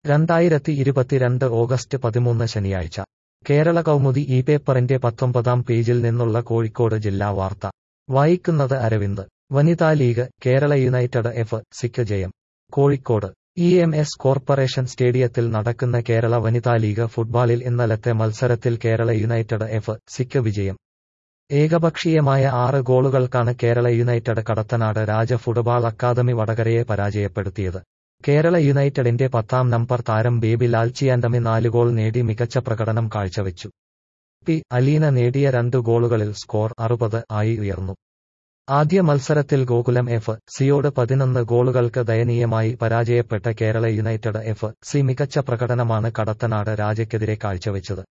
രണ്ടായിരത്തി ഇരുപത്തിരണ്ട് ഓഗസ്റ്റ് പതിമൂന്ന് ശനിയാഴ്ച കേരള കൗമുദി ഈ പേപ്പറിന്റെ പത്തൊമ്പതാം പേജിൽ നിന്നുള്ള കോഴിക്കോട് ജില്ലാ വാർത്ത വായിക്കുന്നത് അരവിന്ദ് വനിതാ ലീഗ് കേരള യുണൈറ്റഡ് എഫ് സിക്ക് ജയം Kozhikode E M S corporation സ്റ്റേഡിയത്തിൽ നടക്കുന്ന കേരള വനിതാ ലീഗ് ഫുട്ബോളിൽ ഇന്നലത്തെ മത്സരത്തിൽ കേരള യുണൈറ്റഡ് എഫ് സിക്ക് വിജയം ഏകപക്ഷീയമായ ആറ് ഗോളുകൾക്കാണ് Kerala united Kadathanad Raja football academy വടകരയെ പരാജയപ്പെടുത്തിയത് കേരള യുണൈറ്റഡിന്റെ പത്താം നമ്പർ താരം ബേബി ലാൽച്ചിയാൻഡമി നാല് ഗോൾ നേടി മികച്ച പ്രകടനം കാഴ്ചവെച്ചു പി അലീന നേടിയ രണ്ട് ഗോളുകളിൽ സ്കോർ അറുപത് ആയി ഉയർന്നു ആദ്യ മത്സരത്തിൽ ഗോകുലം എഫ് സിയോട് പതിനൊന്ന് ഗോളുകൾക്ക് ദയനീയമായി പരാജയപ്പെട്ട കേരള യുണൈറ്റഡ് എഫ് സി മികച്ച പ്രകടനമാണ് കടത്തനാട് രാജയ്ക്കെതിരെ കാഴ്ചവെച്ചത്